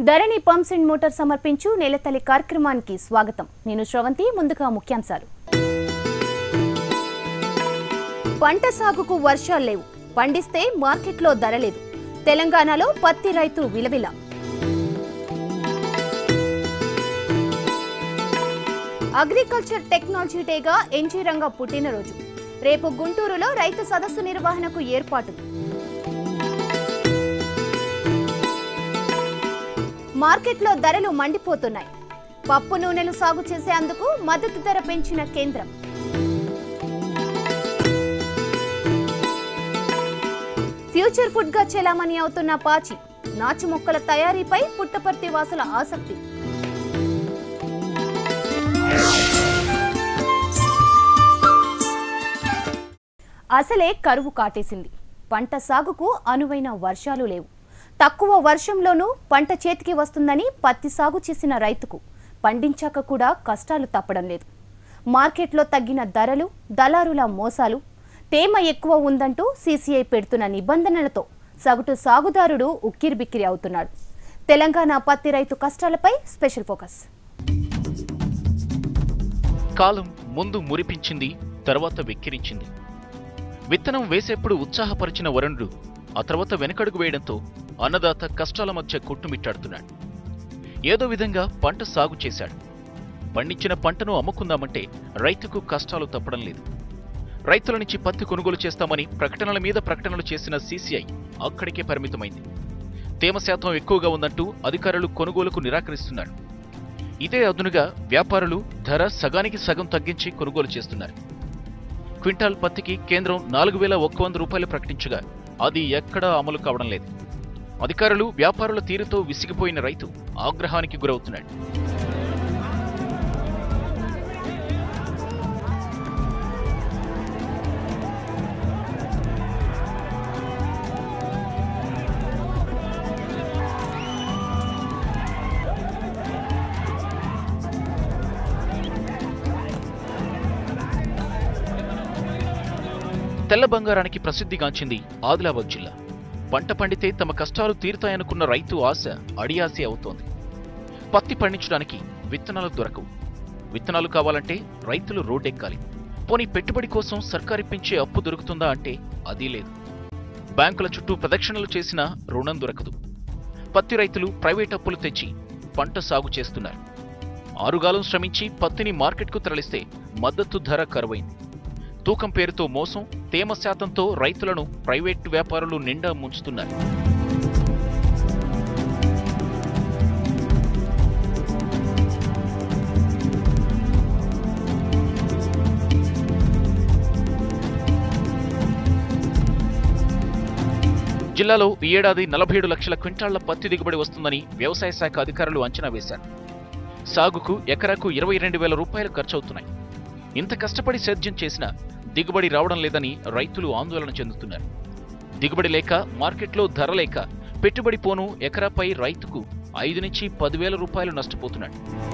Dharani pumps and motor సమర్పించు నేలతల్లి కార్యక్రమానికి స్వాగతం నేను శ్రవంతి ముందుగా ముఖ్యాంశాలు పంట సాగుకు వర్షాలు లేవు పండిస్తే మార్కెట్లో ధర లేదు తెలంగాణలో పత్తి రైతు విలవిల అగ్రికల్చర్ టెక్నాలజీ డేగా ఎన్జీ రంగ పుట్టినరోజు రేపు గుంటూరులో రైతు సదస్సు నిర్వహణకు ఏర్పాటు మార్కెట్లో ధరలు మండిపోతున్నాయి పప్పు నూనెలు సాగు చేసేందుకు మద్దతు ధర పెంచిన కేంద్రం ఫ్యూచర్ ఫుడ్ గా చెలామణి అవుతున్న పాచి నాచు మొక్కల తయారీపై పుట్టపర్తి వాసుల ఆసక్తి అసలే కరువు కాటేసింది పంట సాగుకు అనువైన వర్షాలు లేవు తక్కువ వర్షంలోనూ పంట చేతికి వస్తుందని పత్తి సాగు చేసిన రైతుకు పండించాక కూడా కష్టాలు తప్పడం లేదు మార్కెట్లో తగ్గిన ధరలు దళారుల మోసాలు తేమ ఎక్కువ ఉందంటూ సీసీఐ పెడుతున్న నిబంధనలతో సగటు సాగుదారుడు ఉక్కిరిబిక్కిరి అవుతున్నాడు తెలంగాణ పత్తి రైతు కష్టాలపై స్పెషల్ ఫోకస్ కాలం ముందు మురిపించింది తర్వాత వెక్కిరించింది విత్తనం వేసేప్పుడు ఉత్సాహపరిచిన వరుణుడు ఆ తర్వాత వెనకడుగు వేయడంతో అన్నదాత కష్టాల మధ్య కొట్టుమిట్టాడుతున్నాడు ఏదో విధంగా పంట సాగు చేశాడు పండించిన పంటను అమ్ముకుందామంటే రైతుకు కష్టాలు తప్పడం లేదు రైతుల నుంచి పత్తి కొనుగోలు చేస్తామని ప్రకటనల మీద ప్రకటనలు చేసిన సీసీఐ అక్కడికే పరిమితమైంది తేమ శాతం ఎక్కువగా ఉందంటూ అధికారులు కొనుగోలుకు నిరాకరిస్తున్నారు ఇదే అదునుగా వ్యాపారులు ధర సగానికి సగం తగ్గించి కొనుగోలు చేస్తున్నారు క్వింటాల్ పత్తికి కేంద్రం నాలుగు వేల ఒక్క వంద రూపాయలు ప్రకటించగా అది ఎక్కడా అమలు కావడం లేదు అధికారులు వ్యాపారుల తీరుతో విసిగిపోయిన రైతు ఆగ్రహానికి గురవుతున్నాడు తెల్ల బంగారానికి ప్రసిద్ధిగాంచింది ఆదిలాబాద్ జిల్లా పంట పండితే తమ కష్టాలు తీరుతాయనుకున్న రైతు ఆశ అడియాసి అవుతోంది పత్తి పండించడానికి విత్తనాలు దొరకవు విత్తనాలు కావాలంటే రైతులు రోడ్డెక్కాలి పోనీ పెట్టుబడి కోసం సర్కారిప్పించే అప్పు దొరుకుతుందా అంటే అదీ లేదు బ్యాంకుల చుట్టూ ప్రదక్షిణలు చేసినా రుణం దొరకదు పత్తి రైతులు ప్రైవేట్ అప్పులు తెచ్చి పంట సాగు చేస్తున్నారు ఆరుగాలం శ్రమించి పత్తిని మార్కెట్కు తరలిస్తే మద్దతు ధర కరువైంది తూకం పేరుతో మోసం తేమ శాతంతో రైతులను ప్రైవేటు వ్యాపారులు నిండా ముంచుతున్నారు జిల్లాలో ఈ ఏడాది నలభై ఏడు లక్షల క్వింటాళ్ల పత్తి దిగుబడి వస్తుందని వ్యవసాయ శాఖ అధికారులు అంచనా వేశారు సాగుకు ఎకరాకు ఇరవై రెండు వేల రూపాయలు ఖర్చవుతున్నాయి ఇంత కష్టపడి సేద్యం చేసినా దిగుబడి రావడం లేదని రైతులు ఆందోళన చెందుతున్నారు దిగుబడి లేక మార్కెట్లో ధర లేక పెట్టుబడి పోను ఎకరాపై రైతుకు ఐదు నుంచి పదివేల రూపాయలు నష్టపోతున్నాడు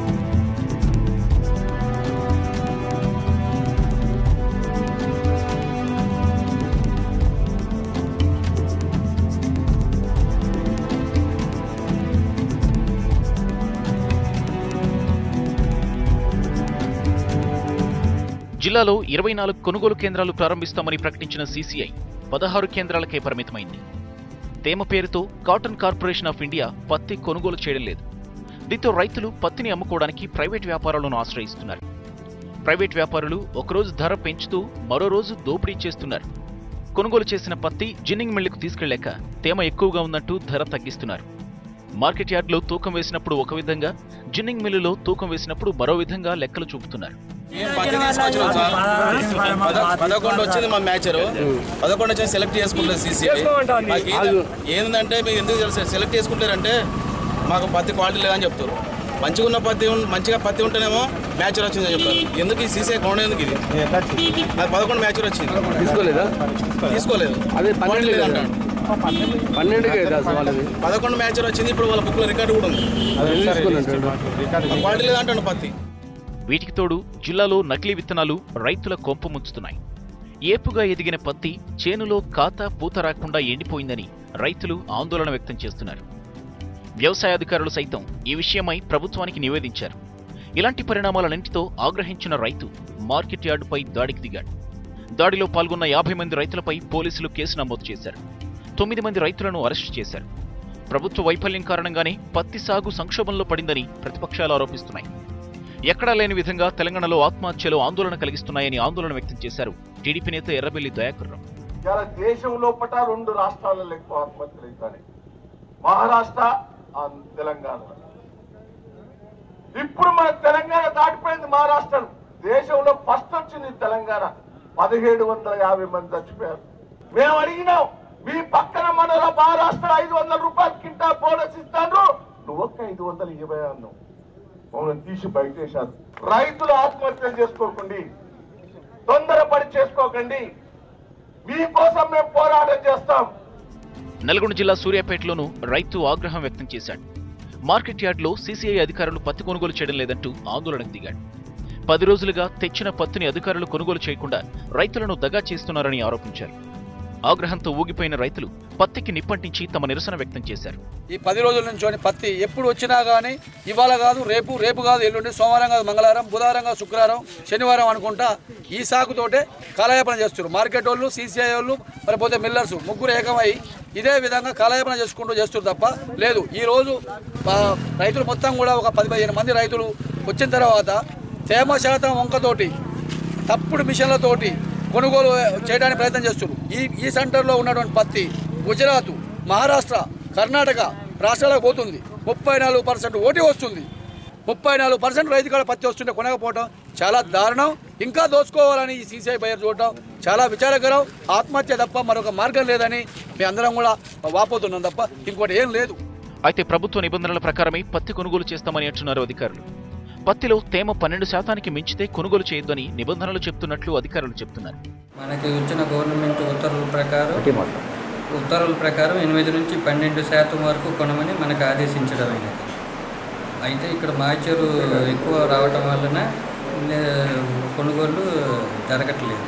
జిల్లాలో ఇరవై నాలుగు కొనుగోలు కేంద్రాలు ప్రారంభిస్తామని ప్రకటించిన సీసీఐ పదహారు కేంద్రాలకే పరిమితమైంది తేమ పేరుతో కాటన్ కార్పొరేషన్ ఆఫ్ ఇండియా పత్తి కొనుగోలు చేయడం లేదు దీంతో రైతులు పత్తిని అమ్ముకోవడానికి ప్రైవేట్ వ్యాపారాలను ఆశ్రయిస్తున్నారు ప్రైవేట్ వ్యాపారులు ఒకరోజు ధర పెంచుతూ మరో రోజు దోపిడీ చేస్తున్నారు కొనుగోలు చేసిన పత్తి జిన్నింగ్ మిల్లుకు తీసుకెళ్లాక తేమ ఎక్కువగా ఉందంటూ ధర తగ్గిస్తున్నారు మార్కెట్ యార్డ్లో తూకం వేసినప్పుడు ఒక విధంగా జిన్నింగ్ మిల్లులో తూకం వేసినప్పుడు మరో విధంగా లెక్కలు చూపుతున్నారు మేము పత్తి తీసుకొచ్చినాం సార్ పద- పదకొండు వచ్చింది మా మ్యాచర్ పదకొండు వచ్చి సెలెక్ట్ చేసుకుంటారు సీసీ మాకు ఏంద- ఏందంటే మీరు ఎందుకు తెలుసు సెలెక్ట్ చేసుకుంటారంటే మాకు పత్తి క్వాలిటీ లేదని చెప్తారు మంచిగా ఉన్న పత్తి ఉన్- మంచిగా పత్తి ఉంటేనేమో మ్యాచర్ వచ్చిందని చెప్తారు ఎందుకు ఈ సీసీ అకౌంట్ ఎందుకు ఇది నాకు పదకొండు మ్యాచర్ వచ్చింది తీసుకోలేదా తీసుకోలేదు అదే క్వాలిటీ పన్నెండు లేదంటాడు పన్నెండుకే కదా వాళ్ళది పదకొండు మ్యాచర్ వచ్చింది ఇప్పుడు వాళ్ళ బుక్లో రికార్డు కూడా ఉంది తీసుకున్నట్టు క్వాలిటీ లేదంటాడు పత్తి వీటికి తోడు జిల్లాలో నకిలీ విత్తనాలు రైతుల కొంప ముంచుతున్నాయి ఏపుగా ఎదిగిన పత్తి చేనులో కాత పూత రాకుండా ఎండిపోయిందని రైతులు ఆందోళన వ్యక్తం చేస్తున్నారు వ్యవసాయ అధికారులు సైతం ఈ విషయమై ప్రభుత్వానికి నివేదించారు ఇలాంటి పరిణామాలన్నింటితో ఆగ్రహించిన రైతు మార్కెట్ యార్డుపై దాడికి దిగాడు దాడిలో పాల్గొన్న యాభై మంది రైతులపై పోలీసులు కేసు నమోదు చేశారు తొమ్మిది మంది రైతులను అరెస్టు చేశారు ప్రభుత్వ వైఫల్యం కారణంగానే పత్తి సాగు సంక్షోభంలో పడిందని ప్రతిపక్షాలు ఆరోపిస్తున్నాయి ఎక్కడా లేని విధంగా తెలంగాణలో ఆత్మహత్యలు ఆందోళన కలిగిస్తున్నాయని ఆందోళన వ్యక్తం చేశారు టీడీపీ నేత ఎర్రబెల్లి దయాకర్ రావు ఇలా దేశం లోపల రెండు రాష్ట్రాలలో ఎక్కువ ఆత్మహత్యలు అవుతాయి మహారాష్ట్ర ఆ తెలంగాణ ఇప్పుడు మన తెలంగాణ దాటిపోయింది మహారాష్ట్ర దేశంలో ఫస్ట్ వచ్చింది తెలంగాణ పదిహేడు వందల యాభై మంది చచ్చిపోయారు మేము అడిగినాం మీ పక్కన మన మహారాష్ట్ర ఐదు వందల రూపాయలు కింటా బోనస్ ఇస్తాను నువ్వు ఒక్క ఐదు వందలు ఇరవై అన్నావు మమ్మల్ని తీసి బయటేశారు రైతులు ఆత్మహత్యలు చేసుకోకండి తొందరపడి చేసుకోకండి మీకోసం మేము పోరాటం చేస్తాం నల్గొండ జిల్లా సూర్యాపేటలోనూ రైతు ఆగ్రహం వ్యక్తం చేశాడు మార్కెట్ యార్డ్లో సీసీఐ అధికారులు పత్తి కొనుగోలు చేయడం లేదంటూ ఆందోళనకు దిగాడు పది రోజులుగా తెచ్చిన పత్తిని అధికారులు కొనుగోలు చేయకుండా రైతులను దగా చేస్తున్నారని ఆరోపించారు ఆగ్రహంతో ఊగిపోయిన రైతులు పత్తికి నిప్పంటించి తమ నిరసన వ్యక్తం చేశారు ఈ పది రోజుల నుంచి పత్తి ఎప్పుడు వచ్చినా కానీ ఇవాళ కాదు రేపు రేపు కాదు ఎల్లుండి సోమవారం కాదు మంగళవారం బుధవారం కాదు శుక్రవారం శనివారం అనుకుంటా ఈ సాకుతోటే కాలయాపన చేస్తారు మార్కెట్ వాళ్ళు సీసీఐ వాళ్ళు మరి పోతే మిల్లర్స్ ముగ్గురు ఏకమై ఇదే విధంగా కాలయాపన చేసుకుంటూ చేస్తారు తప్ప లేదు ఈ రోజు ఆ, రైతులు మొత్తం కూడా ఒక పది పదిహేను మంది రైతులు వచ్చిన తర్వాత తేమ శాతం వంకతోటి తప్పుడు మిషన్లతోటి కొనుగోలు చేయడానికి ప్రయత్నం చేస్తున్నారు ఈ ఈ సెంటర్లో ఉన్నటువంటి పత్తి గుజరాత్ మహారాష్ట్ర కర్ణాటక రాష్ట్రాలకు పోతుంది ముప్పై నాలుగు పర్సెంట్ ఓటీ వస్తుంది ముప్పై నాలుగు పర్సెంట్ రైతు కాడ పత్తి వస్తుంటే కొనకపోవడం చాలా దారుణం ఇంకా దోచుకోవాలని ఈ సీసీఐ బయర్ చూడటం చాలా విచారకరం ఆత్మహత్య తప్ప మరొక మార్గం లేదని మీ అందరం కూడా వాపోతున్నాం తప్ప ఇంకోటి ఏం లేదు అయితే ప్రభుత్వ నిబంధనల ప్రకారమే పత్తి కొనుగోలు చేస్తామని అంటున్నారు అధికారులు పత్తిలో తేమ పన్నెండు శాతానికి మించితే కొనుగోలు చేయొద్దని నిబంధనలు చెప్తున్నట్లు అధికారులు చెప్తున్నారు మనకి వచ్చిన గవర్నమెంట్ ఉత్తర్వుల ప్రకారం ఉత్తర్వుల ప్రకారం ఎనిమిది నుంచి పన్నెండు శాతం వరకు కొనమని మనకు ఆదేశించడమైనది అయితే ఇక్కడ మాచరు ఎక్కువ రావటం వలన నే- కొనుగోలు జరగట్లేదు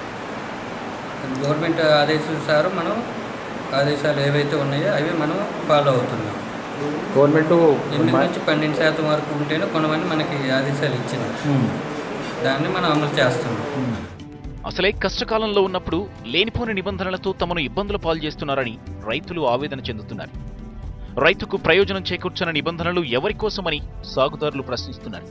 గవర్నమెంట్ ఆదేశానుసారం మనం ఆదేశాలు ఏవైతే ఉన్నాయో అవి మనం ఫాలో అవుతున్నాం గవర్నమెంట్ ఎనిమిది నుంచి పన్నెండు శాతం వరకు ఉంటేనే కొనమని మనకి ఆదేశాలు ఇచ్చింది దాన్ని మనం అమలు చేస్తున్నాం అసలే కష్టకాలంలో ఉన్నప్పుడు లేనిపోని నిబంధనలతో తమను ఇబ్బందుల పాలు చేస్తున్నారని రైతులు ఆవేదన చెందుతున్నారు రైతుకు ప్రయోజనం చేకూర్చిన నిబంధనలు ఎవరి కోసమని సాగుదారులు ప్రశ్నిస్తున్నారు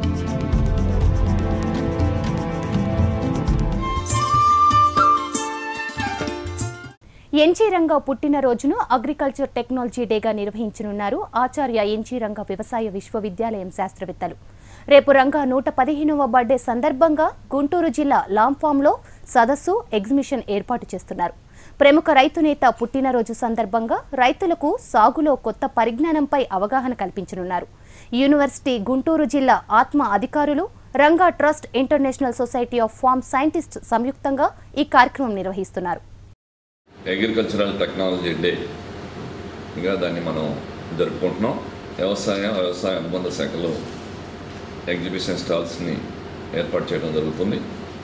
ఎన్జీ రంగా పుట్టినరోజును అగ్రికల్చర్ టెక్నాలజీ డేగా నిర్వహించనున్నారు ఆచార్య ఎన్జీ రంగా వ్యవసాయ విశ్వవిద్యాలయం శాస్త్రవేత్తలు రేపు రంగా నూట పదిహేనవ బర్త్డే సందర్భంగా గుంటూరు జిల్లా లాంఫామ్లో సదస్సు ఎగ్జిబిషన్ ఏర్పాటు చేస్తున్నారు ప్రముఖ రైతు నేత పుట్టినరోజు సందర్భంగా రైతులకు సాగులో కొత్త పరిజ్ఞానంపై అవగాహన కల్పించనున్నారు యూనివర్సిటీ గుంటూరు జిల్లా ఆత్మ అధికారులు Ranga trust international society of farm scientist సంయుక్తంగా ఈ కార్యక్రమం నిర్వహిస్తున్నారు అగ్రికల్చరల్ టెక్నాలజీ డే ఇంకా దాన్ని మనం జరుపుకుంటున్నాం వ్యవసాయ వ్యవసాయ అనుబంధ శాఖలో ఎగ్జిబిషన్ స్టాల్స్ని ఏర్పాటు చేయడం జరుగుతుంది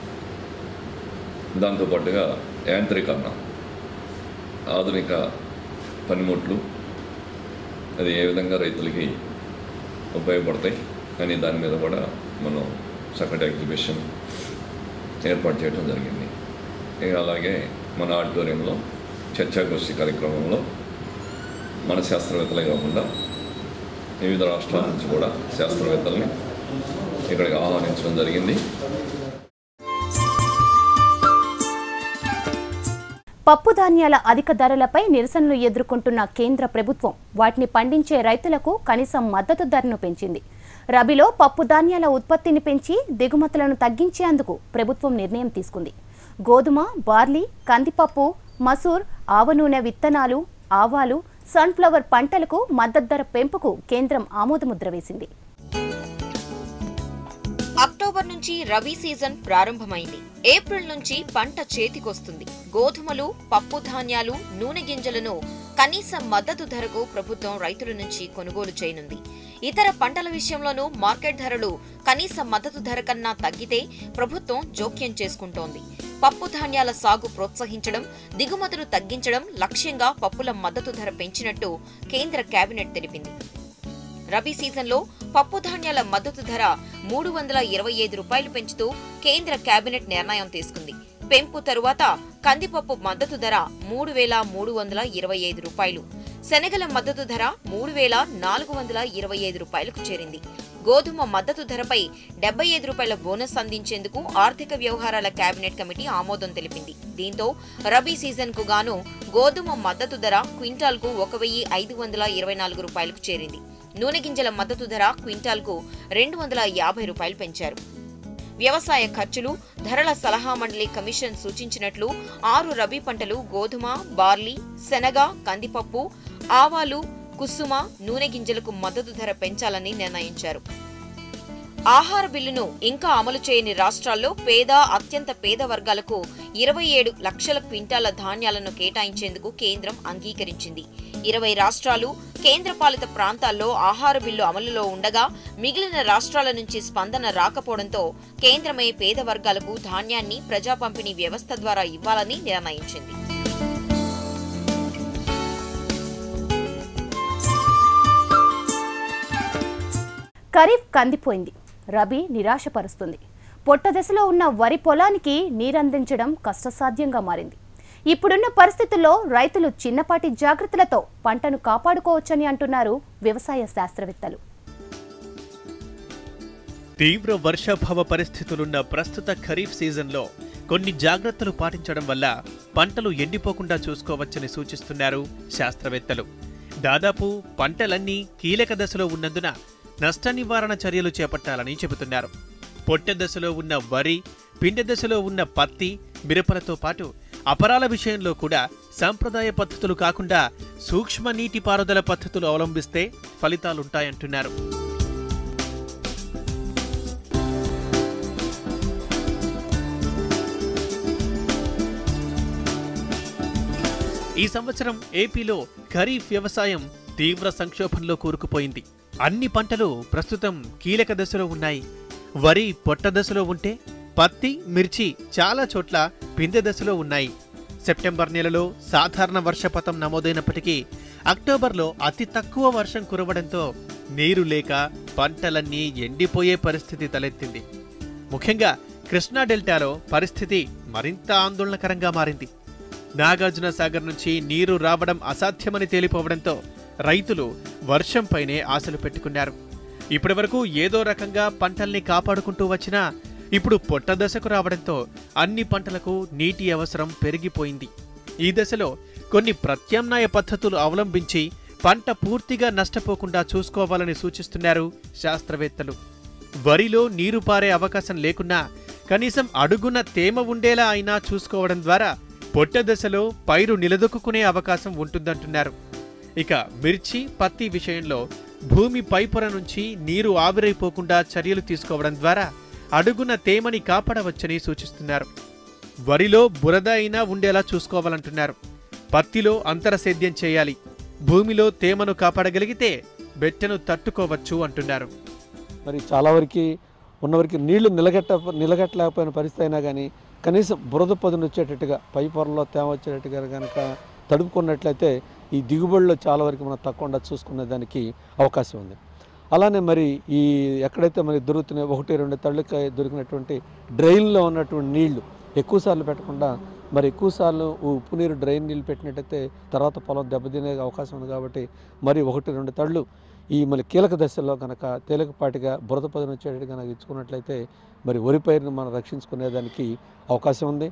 దాంతోపాటుగా యాంత్రీకరణ ఆధునిక పనిముట్లు అది ఏ విధంగా రైతులకి ఉపయోగపడతాయి అని దాని మీద కూడా మనం చక్కటి ఎగ్జిబిషన్ ఏర్పాటు చేయడం జరిగింది ఇక అలాగే మన ఆడిటోరియంలో చర్చాగోష్ఠి కార్యక్రమంలో మన శాస్త్రవేత్తలే కాకుండా వివిధ రాష్ట్రాల నుంచి కూడా శాస్త్రవేత్తల్ని ఇక్కడికి ఆహ్వానించడం జరిగింది పప్పు ధాన్యాల అధిక ధరలపై నిరసనలు ఎదుర్కొంటున్న కేంద్ర ప్రభుత్వం వాటిని పండించే రైతులకు కనీసం మద్దతు ధరను పెంచింది రబీలో పప్పు ధాన్యాల ఉత్పత్తిని పెంచి దిగుమతులను తగ్గించేందుకు ప్రభుత్వం నిర్ణయం తీసుకుంది గోధుమ బార్లీ కందిపప్పు మసూర్ ఆవ నూనె విత్తనాలు ఆవాలు సన్ఫ్లవర్ పంటలకు మద్దతు ధర పెంపుకు కేంద్రం ఆమోదముద్ర వేసింది అక్టోబర్ నుంచి రబీ సీజన్ ప్రారంభమైంది ఏప్రిల్ నుంచి పంట చేతికొస్తుంది గోధుమలు పప్పు ధాన్యాలు నూనె గింజలను కనీస మద్దతు ధరకు ప్రభుత్వం రైతుల నుంచి కొనుగోలు చేయనుంది ఇతర పంటల విషయంలోనూ మార్కెట్ ధరలు కనీస మద్దతు ధర కన్నా తగ్గితే ప్రభుత్వం జోక్యం చేసుకుంటోంది పప్పు ధాన్యాల సాగు ప్రోత్సహించడం దిగుమతులు తగ్గించడం లక్ష్యంగా పప్పుల మద్దతు ధర పెంచినట్టు కేంద్ర కేబినెట్ తెలిపింది రబీ సీజన్లో పప్పు ధాన్యాల మద్దతు ధర మూడు వందల ఇరవై ఐదు రూపాయలు పెంచుతూ కేంద్ర కేబినెట్ నిర్ణయం తీసుకుంది పెంపు తరువాత కందిపప్పు మద్దతు ధర మూడు వేల మూడు వందల ఇరవై ఐదు రూపాయలు శనగల మద్దతు ధర మూడు వేల నాలుగు వందల ఇరవై ఐదు రూపాయలకు చేరింది గోధుమ మద్దతు ధరపై డెబ్బై ఐదు రూపాయల బోనస్ అందించేందుకు ఆర్థిక వ్యవహారాల కేబినెట్ కమిటీ ఆమోదం తెలిపింది దీంతో రబీ సీజన్ కు గాను గోధుమ మద్దతు ధర క్వింటాల్కు ఒక వెయ్యి ఐదు వందల ఇరవై నాలుగు రూపాయలకు చేరింది నూనె గింజల మద్దతు ధర క్వింటాల్కు రెండు వందల యాభై రూపాయలు పెంచారు వ్యవసాయ ఖర్చులు ధరల సలహా మండలి కమిషన్ సూచించినట్లు ఆరు రబీ పంటలు గోధుమ బార్లీ శనగ కందిపప్పు ఆవాలు కుసుమ నూనె గింజలకు మద్దతు ధర పెంచాలని నిర్ణయించారు ఆహార బిల్లును ఇంకా అమలు చేయని రాష్ట్రాల్లో పేద అత్యంత పేద వర్గాలకు ఇరవై ఏడు లక్షల క్వింటాల ధాన్యాలను కేటాయించేందుకు కేంద్రం అంగీకరించింది ఇరవై రాష్ట్రాలు కేంద్రపాలిత ప్రాంతాల్లో ఆహార బిల్లు అమలులో ఉండగా మిగిలిన రాష్ట్రాల నుంచి స్పందన రాకపోవడంతో కేంద్రమే పేద వర్గాలకు ధాన్యాన్ని ప్రజా పంపిణీ వ్యవస్థ ద్వారా ఇవ్వాలని నిర్ణయించింది ఖరీఫ్ కందిపోయింది రబీ నిరాశపరుస్తుంది పొట్ట దశలో ఉన్న వరి పొలానికి నీరందించడం కష్టసాధ్యంగా మారింది ఇప్పుడున్న పరిస్థితుల్లో రైతులు చిన్నపాటి జాగ్రత్తలతో పంటను కాపాడుకోవచ్చని అంటున్నారు వ్యవసాయ శాస్త్రవేత్తలు తీవ్ర వర్షాభావ పరిస్థితులున్న ప్రస్తుత ఖరీఫ్ సీజన్లో కొన్ని జాగ్రత్తలు పాటించడం వల్ల పంటలు ఎండిపోకుండా చూసుకోవచ్చని సూచిస్తున్నారు శాస్త్రవేత్తలు దాదాపు పంటలన్నీ కీలక దశలో ఉన్నందున నష్ట నివారణ చర్యలు చేపట్టాలని చెబుతున్నారు పొట్టె దశలో ఉన్న వరి పిండి దశలో ఉన్న పత్తి మిరపలతో పాటు అపరాల విషయంలో కూడా సంప్రదాయ పద్ధతులు కాకుండా సూక్ష్మ నీటిపారుదల పద్ధతులు అవలంబిస్తే ఫలితాలుంటాయంటున్నారు ఈ సంవత్సరం ఏపీలో ఖరీఫ్ వ్యవసాయం తీవ్ర సంక్షోభంలో కూరుకుపోయింది అన్ని పంటలు ప్రస్తుతం కీలక దశలో ఉన్నాయి వరి పొట్ట దశలో ఉంటే పత్తి మిర్చి చాలా చోట్ల పిందె దశలో ఉన్నాయి సెప్టెంబర్ నెలలో సాధారణ వర్షపాతం నమోదైనప్పటికీ అక్టోబర్లో అతి తక్కువ వర్షం కురవడంతో నీరు లేక పంటలన్నీ ఎండిపోయే పరిస్థితి తలెత్తింది ముఖ్యంగా కృష్ణా డెల్టాలో పరిస్థితి మరింత ఆందోళనకరంగా మారింది నాగార్జున సాగర్ నుంచి నీరు రావడం అసాధ్యమని తేలిపోవడంతో రైతులు వర్షంపైనే ఆశలు పెట్టుకున్నారు ఇప్పటివరకు ఏదో రకంగా పంటల్ని కాపాడుకుంటూ వచ్చినా ఇప్పుడు పొట్ట దశకు రావడంతో అన్ని పంటలకు నీటి అవసరం పెరిగిపోయింది ఈ దశలో కొన్ని ప్రత్యామ్నాయ పద్ధతులు అవలంబించి పంట పూర్తిగా నష్టపోకుండా చూసుకోవాలని సూచిస్తున్నారు శాస్త్రవేత్తలు వరిలో నీరు పారే అవకాశం లేకున్నా కనీసం అడుగున తేమ ఉండేలా అయినా చూసుకోవడం ద్వారా పొట్ట దశలో పైరు నిలదొక్కునే అవకాశం ఉంటుందంటున్నారు ఇక మిర్చి పత్తి విషయంలో భూమి పైపొర నుంచి నీరు ఆవిరైపోకుండా చర్యలు తీసుకోవడం ద్వారా అడుగున తేమని కాపాడవచ్చని సూచిస్తున్నారు వరిలో బురద అయినా ఉండేలా చూసుకోవాలంటున్నారు పత్తిలో అంతర సేద్యం చేయాలి భూమిలో తేమను కాపాడగలిగితే బెట్టను తట్టుకోవచ్చు అంటున్నారు మరి చాలా వరకు ఉన్నవరికి నీళ్లు నిలగట్ట నిలగట్టలేకపోయిన పరిస్థితి అయినా కానీ కనీసం బురద పదును వచ్చేటట్టుగా పై పొరలో తేమ వచ్చేటట్టుగా కనుక తడుపుకున్నట్లయితే ఈ దిగుబడిలో చాలా వరకు మనం తక్కువ చూసుకునే దానికి అవకాశం ఉంది అలానే మరి ఈ ఎక్కడైతే మనకి దొరుకుతున్నాయి ఒకటి రెండు తళ్ళకి దొరికినటువంటి డ్రైన్లో ఉన్నటువంటి నీళ్లు ఎక్కువసార్లు పెట్టకుండా మరి ఎక్కువసార్లు ఉప్పు నీరు డ్రైన్ నీళ్ళు పెట్టినట్టయితే తర్వాత పొలం దెబ్బతినే అవకాశం ఉంది కాబట్టి మరి ఒకటి రెండు తళ్ళు ఈ మన కీలక దశల్లో కనుక తేలికపాటిగా బురద పదన వచ్చేటట్టు కనుక ఇచ్చుకున్నట్లయితే మరి వరి పైరును మనం రక్షించుకునేదానికి అవకాశం ఉంది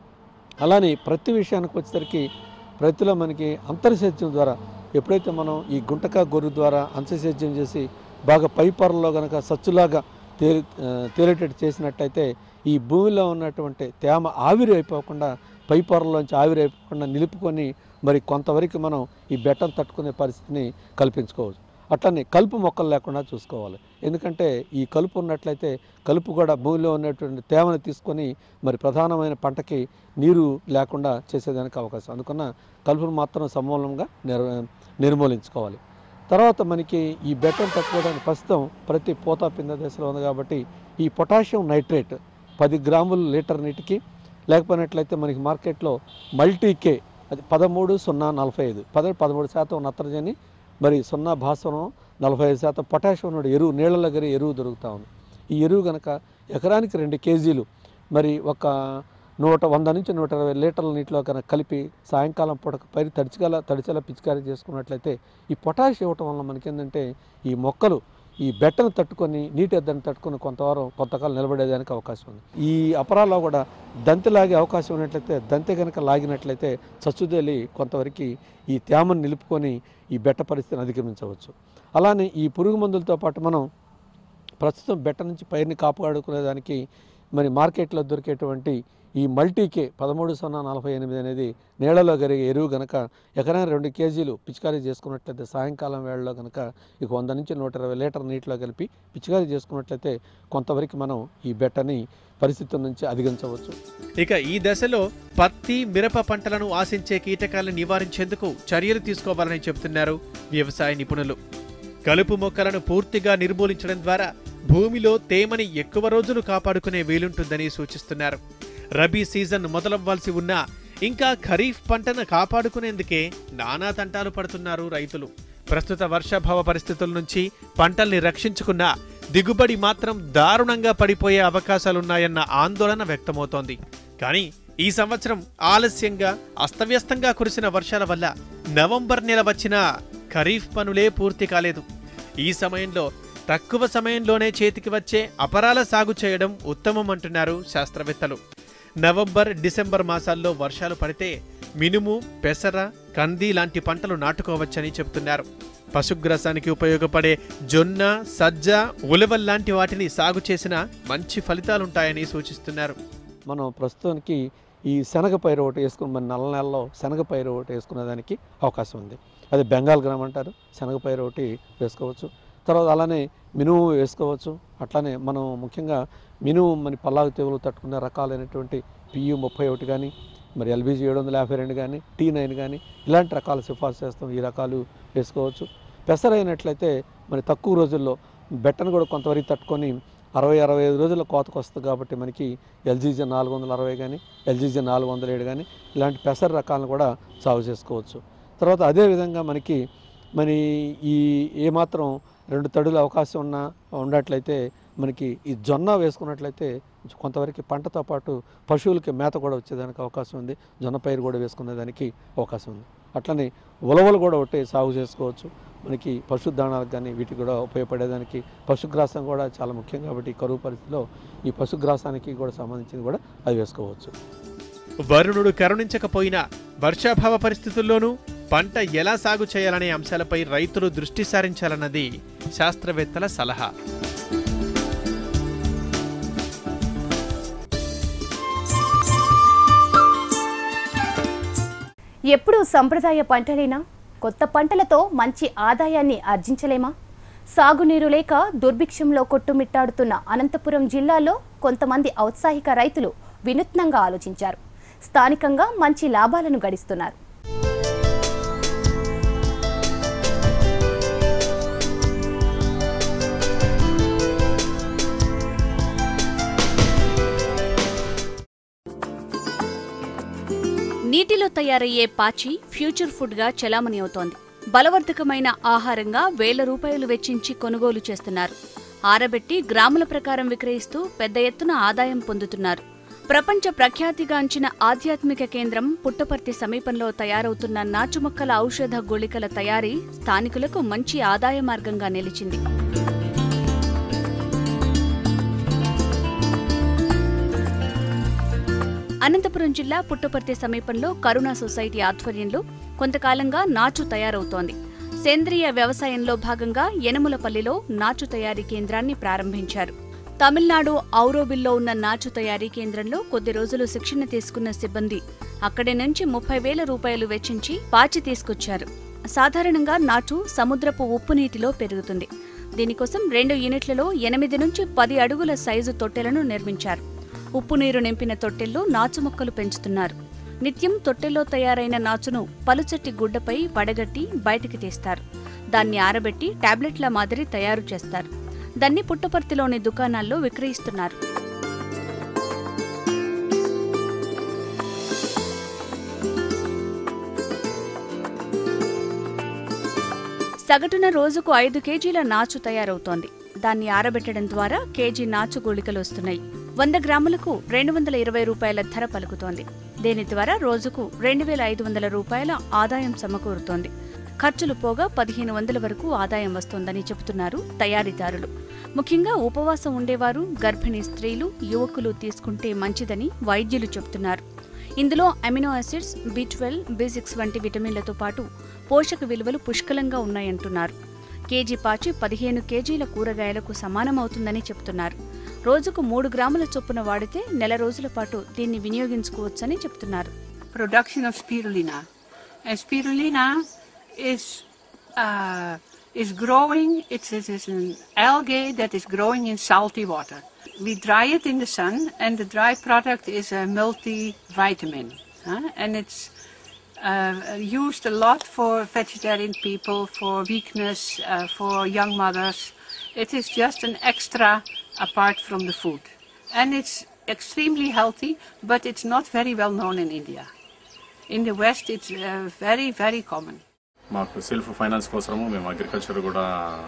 అలానే ప్రతి విషయానికి వచ్చేసరికి ప్రతిలో మనకి అంతర్సేద్యం ద్వారా ఎప్పుడైతే మనం ఈ గుంటక గొర్రె ద్వారా అంతర్సేద్యం చేసి బాగా పై పొరల్లో కనుక సచ్చులాగా తేలి ఆ, తేలేటట్టు చేసినట్టయితే ఈ భూమిలో ఉన్నటువంటి తేమ ఆవిరి అయిపోకుండా పై పొరలోంచి ఆవిరి అయిపోకుండా నిలుపుకొని మరి కొంతవరకు మనం ఈ బెట్టను తట్టుకునే పరిస్థితిని కల్పించుకోవచ్చు అట్లనే కలుపు మొక్కలు లేకుండా చూసుకోవాలి ఎందుకంటే ఈ కలుపు ఉన్నట్లయితే కలుపు కూడా భూమిలో ఉన్నటువంటి తేమను తీసుకొని మరి ప్రధానమైన పంటకి నీరు లేకుండా చేసేదానికి అవకాశం అందుకన్న కలుపును మాత్రం సమూలంగా నిర్ నిర్మూలించుకోవాలి తర్వాత మనకి ఈ బెట్టను తట్టుకోవడానికి ప్రస్తుతం ప్రతి పూత పింద దశలో ఉంది కాబట్టి ఈ పొటాషియం నైట్రేట్ పది గ్రాములు లీటర్ నీటికి లేకపోయినట్లయితే మనకి మార్కెట్లో మల్టీకే అది పదమూడు సున్నా నలభై ఐదు పద పదమూడు శాతం నత్రజని మరి సున్నా భాస్వరం నలభై ఐదు శాతం పొటాషియం ఉన్న ఎరువు నీళ్ళ దగ్గర ఎరువు దొరుకుతూ ఉంది ఈ ఎరువు కనుక ఎకరానికి రెండు కేజీలు మరి ఒక నూట వంద నుంచి నూట ఇరవై లీటర్ల నీటిలో కనుక కలిపి సాయంకాలం పూట పైరు తడిచిగల తడిచేలా పిచికారీ చేసుకున్నట్లయితే ఈ పొటాష్ ఇవ్వటం వల్ల మనకేంటంటే ఈ మొక్కలు ఈ బెట్టను తట్టుకొని నీటి ఎద్దను తట్టుకొని కొంతవారం కొంతకాలం నిలబడేదానికి అవకాశం ఉంది ఈ అపరాలో కూడా దంతి లాగే అవకాశం ఉన్నట్లయితే దంతి కనుక లాగినట్లయితే చచ్చుదేలి కొంతవరకు ఈ తేమను నిలుపుకొని ఈ బెట్ట పరిస్థితిని అధిగమించవచ్చు అలానే ఈ పురుగు మందులతో పాటు మనం ప్రస్తుతం బెట్ట నుంచి పైరుని కాపాడుకునేదానికి మరి మార్కెట్లో దొరికేటువంటి ఈ మల్టీకే పదమూడు సున్నా నలభై ఎనిమిది అనేది నీళ్ళలో కరిగే ఎరువు గనక ఎకరానికి రెండు కేజీలు పిచికారీ చేసుకున్నట్లయితే సాయంకాలం వేళలో కనుక ఇక వంద నుంచి నూట ఇరవై లీటర్ నీటిలో కలిపి పిచికారీ చేసుకున్నట్లయితే కొంతవరకు మనం ఈ బెట్టని పరిస్థితుల నుంచి అధిగమించవచ్చు ఇక ఈ దశలో పత్తి మిరప పంటలను ఆశించే కీటకాలను నివారించేందుకు చర్యలు తీసుకోవాలని చెబుతున్నారు వ్యవసాయ నిపుణులు కలుపు మొక్కలను పూర్తిగా నిర్మూలించడం ద్వారా భూమిలో తేమని ఎక్కువ రోజులు కాపాడుకునే వీలుంటుందని సూచిస్తున్నారు రబీ సీజన్ మొదలవ్వాల్సి ఉన్నా ఇంకా ఖరీఫ్ పంటను కాపాడుకునేందుకే నానా తంటాలు పడుతున్నారు రైతులు ప్రస్తుత వర్షాభావ పరిస్థితుల నుంచి పంటల్ని రక్షించుకున్నా దిగుబడి మాత్రం దారుణంగా పడిపోయే అవకాశాలున్నాయన్న ఆందోళన వ్యక్తమవుతోంది కానీ ఈ సంవత్సరం ఆలస్యంగా అస్తవ్యస్తంగా కురిసిన వర్షాల వల్ల నవంబర్ నెల వచ్చిన ఖరీఫ్ పనులే పూర్తి కాలేదు ఈ సమయంలో తక్కువ సమయంలోనే చేతికి వచ్చే అపరాల సాగు చేయడం ఉత్తమం అంటున్నారు శాస్త్రవేత్తలు నవంబర్ డిసెంబర్ మాసాల్లో వర్షాలు పడితే మినుము పెసర కంది లాంటి పంటలు నాటుకోవచ్చని చెబుతున్నారు పశుగ్రాసానికి ఉపయోగపడే జొన్న సజ్జ ఉలవల్ లాంటి వాటిని సాగు చేసినా మంచి ఫలితాలుంటాయని సూచిస్తున్నారు మనం ప్రస్తుతానికి ఈ శనగ పైరు ఒకటి వేసుకుని మన నల్ల నెలలో శనగ పైరు ఒకటి వేసుకునేదానికి అవకాశం ఉంది అది బెంగాల్ గ్రామ్ అంటారు శనగ పైరు ఒకటి వేసుకోవచ్చు తర్వాత అలానే మినుము వేసుకోవచ్చు అట్లానే మనం ముఖ్యంగా మినుము మన పల్లాగు తెగులు తట్టుకునే రకాలైనటువంటి పియు ముప్పై ఒకటి కానీ మరి ఎల్బీజీ ఏడు వందల యాభై రెండు కానీ టీ నైన్ కానీ ఇలాంటి రకాలు సిఫార్సు చేస్తాం ఈ రకాలు వేసుకోవచ్చు పెసర అయినట్లయితే మరి తక్కువ రోజుల్లో బెట్టను కూడా కొంతవరకు తట్టుకొని అరవై అరవై ఐదు రోజుల కోతకు వస్తుంది కాబట్టి మనకి ఎల్జీజీ నాలుగు వందల అరవై కానీ ఎల్జీజీ నాలుగు వందల ఏడు కానీ ఇలాంటి పెసర రకాలను కూడా సాగు చేసుకోవచ్చు తర్వాత అదేవిధంగా మనకి మరి ఈ ఏమాత్రం రెండు తడుల అవకాశం ఉన్న ఉన్నట్లయితే మనకి ఈ జొన్న వేసుకున్నట్లయితే కొంతవరకు పంటతో పాటు పశువులకి మేత కూడా వచ్చేదానికి అవకాశం ఉంది జొన్న పైరు కూడా వేసుకునేదానికి అవకాశం ఉంది అట్లనే ఉలవలు కూడా ఒకటి సాగు చేసుకోవచ్చు మనకి పశుదానాలకు కానీ వీటికి కూడా ఉపయోగపడేదానికి పశుగ్రాసం కూడా చాలా ముఖ్యం కాబట్టి ఈ కరువు పరిస్థితిలో ఈ పశుగ్రాసానికి కూడా సంబంధించింది కూడా అది వేసుకోవచ్చు వరుణుడు కరుణించకపోయినా వర్షాభావ పరిస్థితుల్లోనూ పంట ఎలా సాగు చేయాలనే అంశాలపై రైతులు దృష్టి సారించాలన్నది శాస్త్రవేత్తల సలహా ఎప్పుడూ సంప్రదాయ పంటలేనా కొత్త పంటలతో మంచి ఆదాయాన్ని ఆర్జించలేమా సాగునీరు లేక దుర్భిక్షంలో కొట్టుమిట్టాడుతున్న అనంతపురం జిల్లాలో కొంతమంది ఔత్సాహిక రైతులు వినూత్నంగా ఆలోచించారు స్థానికంగా మంచి లాభాలను గడిస్తున్నారు నీటిలో తయారయ్యే పాచి ఫ్యూచర్ ఫుడ్గా చలామణి అవుతోంది బలవర్ధకమైన ఆహారంగా వేల రూపాయలు వెచ్చించి కొనుగోలు చేస్తున్నారు ఆరబెట్టి గ్రాముల ప్రకారం విక్రయిస్తూ పెద్ద ఎత్తున ఆదాయం పొందుతున్నారు ప్రపంచ ప్రఖ్యాతిగాంచిన ఆధ్యాత్మిక కేంద్రం పుట్టపర్తి సమీపంలో తయారవుతున్న నాచుమొక్కల ఔషధ గుళికల తయారీ స్థానికులకు మంచి ఆదాయ మార్గంగా నిలిచింది అనంతపురం జిల్లా పుట్టపర్తి సమీపంలో కరుణా సొసైటీ ఆధ్వర్యంలో కొంతకాలంగా నాచు తయారవుతోంది సేంద్రియ వ్యవసాయంలో భాగంగా యనములపల్లిలో నాచు తయారీ కేంద్రాన్ని ప్రారంభించారు తమిళనాడు ఔరోబిల్లో ఉన్న నాచు తయారీ కేంద్రంలో కొద్ది రోజులు శిక్షణ తీసుకున్న సిబ్బంది అక్కడి నుంచి ముప్పై వేల రూపాయలు వెచ్చించి పాచి తీసుకొచ్చారు సాధారణంగా నాచు సముద్రపు ఉప్పు నీటిలో పెరుగుతుంది దీనికోసం రెండు యూనిట్లలో ఎనిమిది నుంచి పది అడుగుల సైజు తొట్టెలను నిర్మించారు ఉప్పు నీరు నింపిన తొట్టెల్లో నాచు మొక్కలు పెంచుతున్నారు నిత్యం తొట్టెల్లో తయారైన నాచును పలుచటి గుడ్డపై వడగట్టి బయటికి తీస్తారు దాన్ని ఆరబెట్టి టాబ్లెట్ల మాదిరి తయారు చేస్తారు దాన్ని పుట్టపర్తిలోని దుకాణాల్లో విక్రయిస్తున్నారు సగటున రోజుకు ఐదు కేజీల నాచు తయారవుతోంది దాన్ని ఆరబెట్టడం ద్వారా కేజీ నాచు గుళికలు వస్తున్నాయి వంద గ్రాములకు రెండు వందల ఇరవై రూపాయల ధర పలుకుతోంది దీని ద్వారా రోజుకు రెండు వేల ఐదు వందల రూపాయల ఆదాయం సమకూరుతోంది ఖర్చులు పోగా పదిహేను వందల వరకు ఆదాయం వస్తోందని చెబుతున్నారు తయారీదారులు ముఖ్యంగా ఉపవాసం ఉండేవారు గర్భిణీ స్త్రీలు యువకులు తీసుకుంటే మంచిదని వైద్యులు చెబుతున్నారు ఇందులో amino acids B twelve B six వంటి విటమిన్లతో పాటు పోషక విలువలు పుష్కలంగా ఉన్నాయంటున్నారు కేజీ పాచి పదిహేను కేజీల కూరగాయలకు సమానమవుతుందని చెప్తున్నారు రోజుకు మూడు గ్రాముల చొప్పున వాడితే నెల రోజుల పాటు దీన్ని వినియోగించుకోవచ్చని చెప్తున్నారు production of spirulina. And spirulina is uh, is growing. It's, it is an algae that is growing in salty water. We dry it in the sun, and the dry product is a multivitamin, huh? and it's uh, used a lot for vegetarian people, for weakness, uh, for young mothers. It is just an extra apart from the food, and it's extremely healthy, but it's not very well known in India. In the West, it's uh, very, very common. మాకు self finance కోసము మేము agriculture కూడా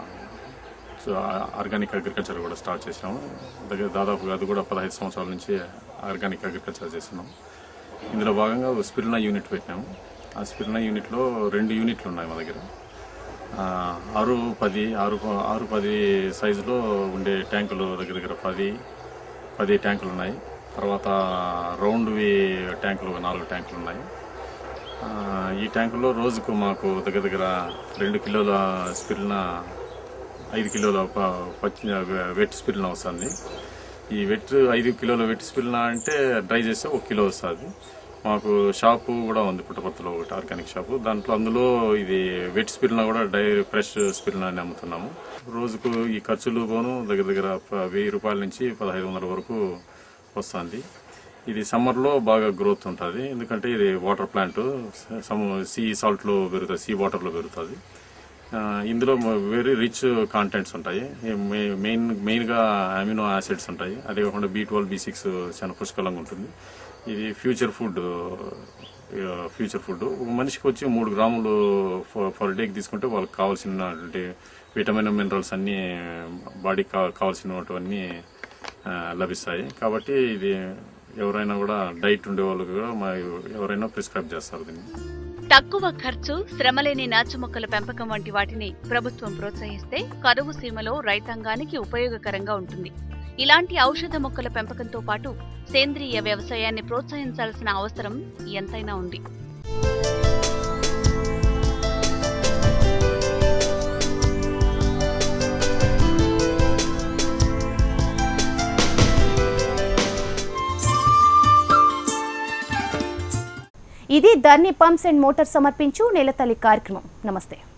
organic agriculture కూడా start చేసినాము దగ్గర దాదాపుగా అది కూడా పదహైదు సంవత్సరాల నుంచి ఆర్గానిక్ అగ్రికల్చర్ చేస్తున్నాం ఇందులో భాగంగా ఒక స్పిరినా యూనిట్ పెట్టినాము ఆ స్పిరినా యూనిట్లో రెండు యూనిట్లు ఉన్నాయి మా దగ్గర ఆ, ఆరు పది ఆరు ఆరు పది సైజులో ఉండే ట్యాంకులు దగ్గర దగ్గర పది పది ట్యాంకులు ఉన్నాయి తర్వాత రౌండ్వి ట్యాంకులు నాలుగు ట్యాంకులు ఉన్నాయి ఆ, ఈ ట్యాంకులో రోజుకు మాకు దగ్గర దగ్గర రెండు కిలోల స్పిరిన ఐదు కిలోల ప- పచ్చి వెట్ స్పిరిన వస్తుంది ఈ వెట్ ఐదు కిలోల వెట్ స్పిరిన అంటే డ్రై చేస్తే ఒక కిలో వస్తుంది మాకు షాపు కూడా ఉంది పుట్టపర్తిలో ఒకటి ఆర్గానిక్ షాపు దాంట్లో అందులో ఇది వెట్ స్పిరిన కూడా డై ఫ్రెష్ స్పిరిన అని అమ్ముతున్నాము రోజుకు ఈ ఖర్చులు పోను దగ్గర దగ్గర ప- వెయ్యి రూపాయల నుంచి పదహైదు వందల వరకు వస్తుంది ఇది సమ్మర్లో బాగా గ్రోత్ ఉంటుంది ఎందుకంటే ఇది వాటర్ ప్లాంట్ సమ్ సీ సాల్ట్లో పెరుగుతుంది సీ వాటర్లో పెరుగుతుంది ఆ, ఇందులో వెరీ రిచ్ కాంటెంట్స్ ఉంటాయి మె- మెయిన్ మెయిన్గా అమినో యాసిడ్స్ ఉంటాయి అదే కాకుండా బీ ట్వెల్వ్ బీ సిక్స్ చాలా పుష్కలంగా ఉంటుంది ఇది ఫ్యూచర్ ఫుడ్ ఫ్యూచర్ ఫుడ్ ఒక మనిషికి వచ్చి మూడు గ్రాములు పర్ డేకి తీసుకుంటే వాళ్ళకి కావాల్సినటువంటి విటమిన్ మినరల్స్ అన్నీ బాడీకి కా- కావాల్సినవన్నీ ఆ, లభిస్తాయి కాబట్టి ఇది ఎవరైనా కూడా డైట్ ఉండే వాళ్ళు కూడా మా ఎవరైనా ప్రిస్క్రైబ్ చేస్తారు దీన్ని తక్కువ ఖర్చు శ్రమలేని నాచు మొక్కల పెంపకం వంటి వాటిని ప్రభుత్వం ప్రోత్సహిస్తే కరువు సీమలో రైతాంగానికి ఉపయోగకరంగా ఉంటుంది ఇలాంటి ఔషధ మొక్కల పెంపకంతో పాటు సేంద్రియ వ్యవసాయాన్ని ప్రోత్సహించాల్సిన అవసరం ఎంతైనా ఉంది ఇది ధర్ని పంప్స్ అండ్ మోటార్ సమర్పించు నెలతల్లి కార్యక్రమం నమస్తే